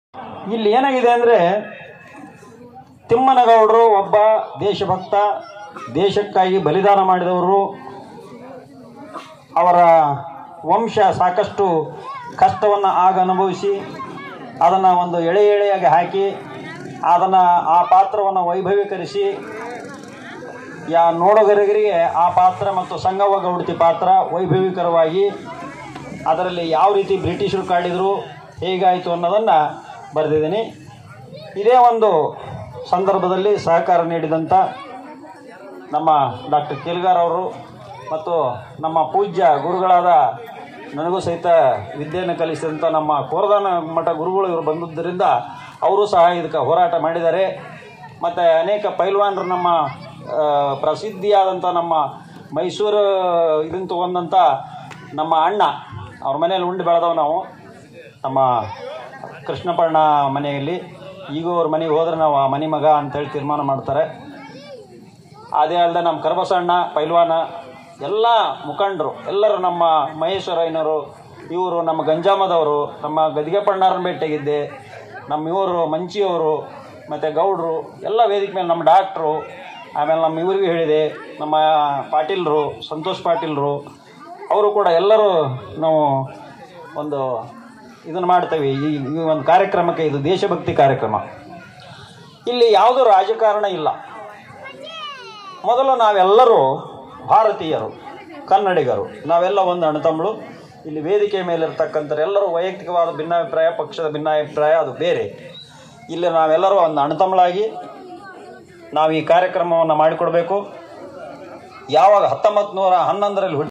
ಇಲ್ಲಿ ಏನಾಗಿದೆ ಅಂದರೆ ತಿಮ್ಮನಗೌಡರು ಒಬ್ಬ ದೇಶಭಕ್ತ ದೇಶಕ್ಕಾಗಿ ಬಲಿದಾನ ಮಾಡಿದವರು ಅವರ ವಂಶ ಸಾಕಷ್ಟು ಕಷ್ಟವನ್ನು ಆಗ ಅನುಭವಿಸಿ ಅದನ್ನು ಒಂದು ಎಳೆ ಎಳೆಯಾಗಿ ಹಾಕಿ ಅದನ್ನು ಆ ಪಾತ್ರವನ್ನು ವೈಭವೀಕರಿಸಿ ಯಾ ನೋಡುಗರಿಗೆ ಆ ಪಾತ್ರ ಮತ್ತು ಸಂಗವ್ವ ಗೌಡತಿ ಪಾತ್ರ ವೈಭವೀಕರವಾಗಿ ಅದರಲ್ಲಿ ಯಾವ ರೀತಿ ಬ್ರಿಟಿಷರು ಕಾಡಿದರು ಹೇಗಾಯಿತು ಅನ್ನೋದನ್ನು ಬರೆದಿದ್ದೀನಿ ಇದೇ ಒಂದು ಸಂದರ್ಭದಲ್ಲಿ ಸಹಕಾರ ನೀಡಿದಂಥ ನಮ್ಮ ಡಾಕ್ಟರ್ ಕೆಲ್ಗಾರ್ ಅವರು ಮತ್ತು ನಮ್ಮ ಪೂಜ್ಯ ಗುರುಗಳಾದ ನನಗೂ ಸಹಿತ ವಿದ್ಯೆಯನ್ನು ಕಲಿಸಿದಂಥ ನಮ್ಮ ಕೋರದಾನ ಮಠ ಗುರುಗಳು ಇವರು ಬಂದಿದ್ದರಿಂದ ಅವರು ಸಹ ಇದಕ್ಕೆ ಹೋರಾಟ ಮಾಡಿದ್ದಾರೆ ಮತ್ತು ಅನೇಕ ಪೈಲ್ವಾನರು ನಮ್ಮ ಆ, ಪ್ರಸಿದ್ಧಿಯಾದಂಥ ನಮ್ಮ ಮೈಸೂರು ಇದನ್ನು ತೊಗೊಂಡಂಥ ನಮ್ಮ ಅಣ್ಣ ಅವ್ರ ಮನೇಲಿ ಉಂಡು ಬೆಳೆದವು ನಾವು ನಮ್ಮ ಕೃಷ್ಣಪರ್ಣ ಮನೆಯಲ್ಲಿ ಈಗೂ ಅವ್ರ ಮನೆಗೆ ಹೋದ್ರೆ ನಾವು ಆ ಮನೆ ಮಗ ಅಂತೇಳಿ ತೀರ್ಮಾನ ಮಾಡ್ತಾರೆ ಅದೇ ಅಲ್ಲದೆ ನಮ್ಮ ಕರ್ಬಸಣ್ಣ ಪೈಲ್ವಾನ ಎಲ್ಲ ಮುಖಂಡರು ಎಲ್ಲರೂ ನಮ್ಮ ಮಹೇಶ್ವರಯ್ಯನವರು ಇವರು ನಮ್ಮ ಗಂಜಾಮದವರು ನಮ್ಮ ಗದಿಗೆ ಪಣ್ಣಾರನ್ನ ಭೇಟಿಯಾಗಿದ್ದೆ ನಮ್ಮ ಇವರು ಮಂಚಿಯವರು ಮತ್ತು ಗೌಡ್ರು ಎಲ್ಲ ವೇದಿಕೆ ಮೇಲೆ ನಮ್ಮ ಡಾಕ್ಟ್ರು ಆಮೇಲೆ ನಮ್ಮ ಇವ್ರಿಗೂ ಹೇಳಿದೆ ನಮ್ಮ ಪಾಟೀಲ್ರು ಸಂತೋಷ್ ಪಾಟೀಲ್ರು ಅವರು ಕೂಡ ಎಲ್ಲರೂ ನಾವು ಒಂದು ಇದನ್ನು ಮಾಡ್ತೇವೆ ಈ ಈ ಒಂದು ಕಾರ್ಯಕ್ರಮಕ್ಕೆ ಇದು ದೇಶಭಕ್ತಿ ಕಾರ್ಯಕ್ರಮ ಇಲ್ಲಿ ಯಾವುದೂ ರಾಜಕಾರಣ ಇಲ್ಲ ಮೊದಲು ನಾವೆಲ್ಲರೂ ಭಾರತೀಯರು ಕನ್ನಡಿಗರು ನಾವೆಲ್ಲ ಒಂದು ಅಣ್ಣತಮ್ಮಳು ಇಲ್ಲಿ ವೇದಿಕೆ ಮೇಲಿರ್ತಕ್ಕಂಥ ಎಲ್ಲರೂ ವೈಯಕ್ತಿಕವಾದ ಭಿನ್ನಾಭಿಪ್ರಾಯ ಪಕ್ಷದ ಭಿನ್ನಾಭಿಪ್ರಾಯ ಅದು ಬೇರೆ ಇಲ್ಲಿ ನಾವೆಲ್ಲರೂ ಒಂದು ಅಣ್ಣತಮ್ಮಳಾಗಿ ನಾವು ಈ ಕಾರ್ಯಕ್ರಮವನ್ನು ಮಾಡಿಕೊಡ್ಬೇಕು ಯಾವಾಗ ಹತ್ತೊಂಬತ್ತು ನೂರ ಹನ್ನೊಂದರಲ್ಲಿ ಹುಟ್ಟಿ